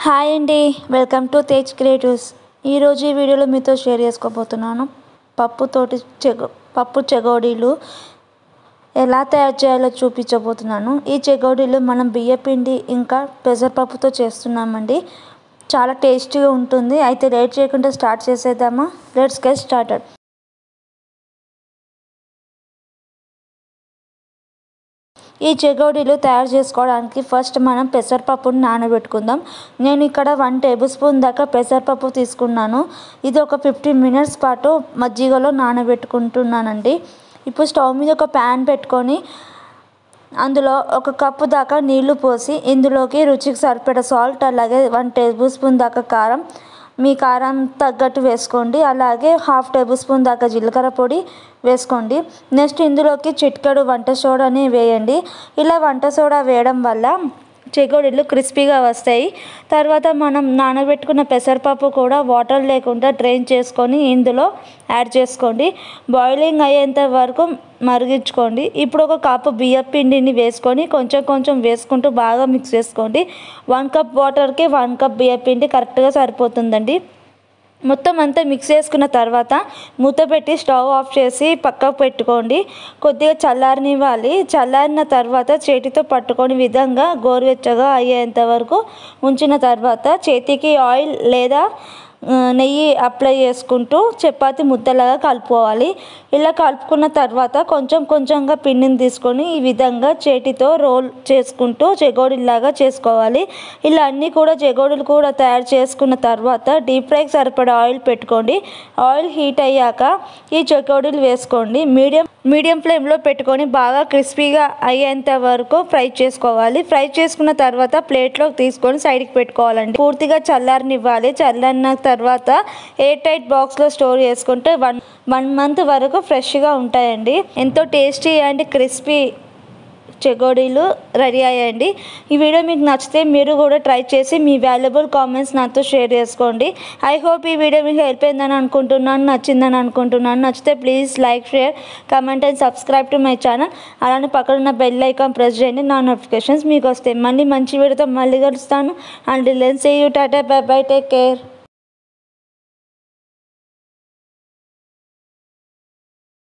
hi అండి welcome to Tej creatives ఈరోజు ఈ వీడియోలో మీతో షేర్ చేసుకోబోతున్నాను పప్పుతోటి చెగ పప్పు చెగోడీలు ఎలా తయారు చేయాలో చూపించబోతున్నాను ఈ చెగోడీలు మనం బియ్యపిండి ఇంకా పెసరపప్పుతో చేస్తున్నామండి చాలా టేస్టీగా ఉంటుంది అయితే లేట్ చేయకుండా స్టార్ట్ చేసేద్దామా లెట్స్ గెట్ స్టార్టెడ్ ఈ చెగోడీలు తయారు చేసుకోవడానికి ఫస్ట్ మనం పెసరపప్పును నానబెట్టుకుందాం నేను ఇక్కడ వన్ టేబుల్ స్పూన్ దాకా పెసరపప్పు తీసుకున్నాను ఇది ఒక ఫిఫ్టీన్ మినిట్స్ పాటు మజ్జిగలో నానబెట్టుకుంటున్నానండి ఇప్పుడు స్టవ్ మీద ఒక ప్యాన్ పెట్టుకొని అందులో ఒక కప్పు దాకా నీళ్లు పోసి ఇందులోకి రుచికి సరిపడ సాల్ట్ అలాగే వన్ టేబుల్ స్పూన్ దాకా కారం మీ కారం తగ్గట్టు వేసుకోండి అలాగే హాఫ్ టేబుల్ స్పూన్ దాకా జీలకర్ర పొడి వేసుకోండి నెక్స్ట్ ఇందులోకి చిట్కడు వంట సోడాని వేయండి ఇలా వంట సోడా వేయడం వల్ల చెగోడీలు క్రిస్పీగా వస్తాయి తర్వాత మనం నానబెట్టుకున్న పెసరపప్పు కూడా వాటర్ లేకుండా డ్రైన్ చేసుకొని ఇందులో యాడ్ చేసుకోండి బాయిలింగ్ అయ్యేంత వరకు మరిగించుకోండి ఇప్పుడు ఒక కప్పు బియ్యం పిండిని వేసుకొని కొంచెం కొంచెం వేసుకుంటూ బాగా మిక్స్ చేసుకోండి వన్ కప్ వాటర్కి వన్ కప్ బియ్యం పిండి కరెక్ట్గా సరిపోతుందండి మొత్తం అంతా మిక్స్ చేసుకున్న తర్వాత మూత పెట్టి స్టవ్ ఆఫ్ చేసి పక్కకు పెట్టుకోండి కొద్దిగా చల్లారనివ్వాలి చల్లారిన తర్వాత చేతితో పట్టుకొని విధంగా గోరువెచ్చగా అయ్యేంత వరకు ఉంచిన తర్వాత చేతికి ఆయిల్ లేదా నెయ్యి అప్లై చేసుకుంటూ చపాతి ముద్దలాగా కలుపుకోవాలి ఇలా కలుపుకున్న తర్వాత కొంచెం కొంచెంగా పిండిని తీసుకొని ఈ విధంగా చేతితో రోల్ చేసుకుంటూ చెగోడీలాగా చేసుకోవాలి ఇలా అన్నీ కూడా చెగోడీలు కూడా తయారు చేసుకున్న తర్వాత డీప్ ఫ్రైకి సరిపడా ఆయిల్ పెట్టుకోండి ఆయిల్ హీట్ అయ్యాక ఈ చెకోడీలు వేసుకోండి మీడియం మీడియం ఫ్లేమ్లో పెట్టుకొని బాగా క్రిస్పీగా అయ్యేంత వరకు ఫ్రై చేసుకోవాలి ఫ్రై చేసుకున్న తర్వాత ప్లేట్లోకి తీసుకొని సైడ్కి పెట్టుకోవాలండి పూర్తిగా చల్లారనివ్వాలి చల్లారిన తర్వాత ఎయిర్ టైట్ బాక్స్లో స్టోర్ చేసుకుంటే వన్ వన్ మంత్ వరకు ఫ్రెష్గా ఉంటాయండి ఎంతో టేస్టీ అండ్ క్రిస్పీ చెగోడీలు రెడీ అయ్యాయండి ఈ వీడియో మీకు నచ్చితే మీరు కూడా ట్రై చేసి మీ వాల్యుబుల్ కామెంట్స్ నాతో షేర్ చేసుకోండి ఐ హోప్ ఈ వీడియో మీకు హెల్ప్ అయిందని అనుకుంటున్నాను నచ్చిందని అనుకుంటున్నాను నచ్చితే please like share comment and subscribe to my channel అలానే పక్కన ఉన్న బెల్ ఐకాన్ ప్రెస్ చేయండి నా నోటిఫికేషన్స్ మీకు వస్తాయి మళ్ళీ మంచి వీడియోతో మళ్ళీ కలుస్తాను అండ్ లెన్స్ you tata bye bye take care